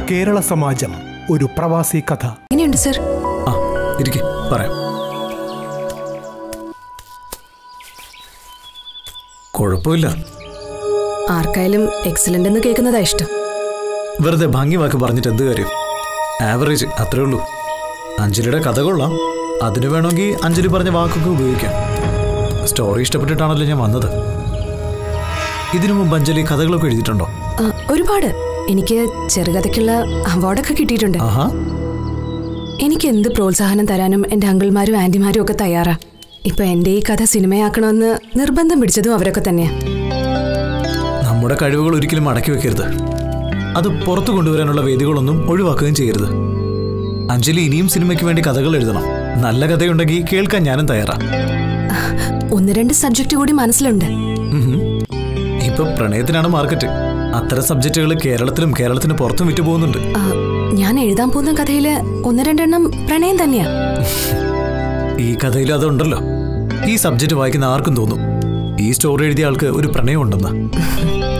കേരള സമാജം ഒരു പ്രവാസി കഥ എങ്ങനെയുണ്ട് സർ ആ ഇരിക്കെ പറയാം കുഴപ്പമില്ല ആർക്കായാലും എക്സലന്റ് എന്ന് കേൾക്കുന്നതാ ഇഷ്ടം വെറുതെ ഭംഗി വാക്ക് പറഞ്ഞിട്ട് എന്ത് കാര്യം ആവറേജ് അത്രേ ഉള്ളൂ അഞ്ജലിയുടെ കഥ കൊള്ളാം അതിന് വേണമെങ്കിൽ അഞ്ജലി പറഞ്ഞ വാക്കൊക്കെ ഉപയോഗിക്കാം സ്റ്റോറി ഇഷ്ടപ്പെട്ടിട്ടാണല്ലോ ഞാൻ വന്നത് ഇതിനു മുമ്പ് അഞ്ജലി കഥകളൊക്കെ എഴുതിയിട്ടുണ്ടോ ആ, ഒരുപാട് എനിക്ക് ചെറുകഥയ്ക്കുള്ള അവാർഡൊക്കെ കിട്ടിയിട്ടുണ്ട് ആഹാ എനിക്ക് എന്ത് പ്രോത്സാഹനം തരാനും എൻ്റെ അങ്കിൾമാരും ആന്റിമാരും ഒക്കെ തയ്യാറാ ഇപ്പൊ എൻ്റെ ഈ കഥ സിനിമയാക്കണമെന്ന് നിർബന്ധം പിടിച്ചതും അവരൊക്കെ തന്നെയാ നമ്മുടെ കഴിവുകൾ ഒരിക്കലും അടക്കി വെക്കരുത് അത് പുറത്തു കൊണ്ടുവരാനുള്ള വേദികളൊന്നും ഒഴിവാക്കുകയും ചെയ്യരുത് അഞ്ജലി ഇനിയും സിനിമയ്ക്ക് വേണ്ടി കഥകൾ എഴുതണം നല്ല കഥയുണ്ടെങ്കിൽ കേൾക്കാൻ ഞാനും തയ്യാറാ ഒന്ന് രണ്ട് സബ്ജക്റ്റ് കൂടി മനസ്സിലുണ്ട് ഉഹും. ഇപ്പൊ പ്രണയത്തിനാണ് മാർക്കറ്റ് അത്തരം സബ്ജക്റ്റുകൾ കേരളത്തിലും കേരളത്തിന് പുറത്തും വിറ്റു പോകുന്നുണ്ട് ആ, ഞാൻ എഴുതാൻ പോകുന്ന കഥയില് ഒന്ന് രണ്ടെണ്ണം പ്രണയം തന്നെയാ ഈ കഥയിൽ അതുണ്ടല്ലോ ഈ സബ്ജക്റ്റ് വായിക്കുന്ന ആർക്കും തോന്നും ഈ സ്റ്റോറി എഴുതിയ ആൾക്ക് ഒരു പ്രണയം ഉണ്ടെന്ന്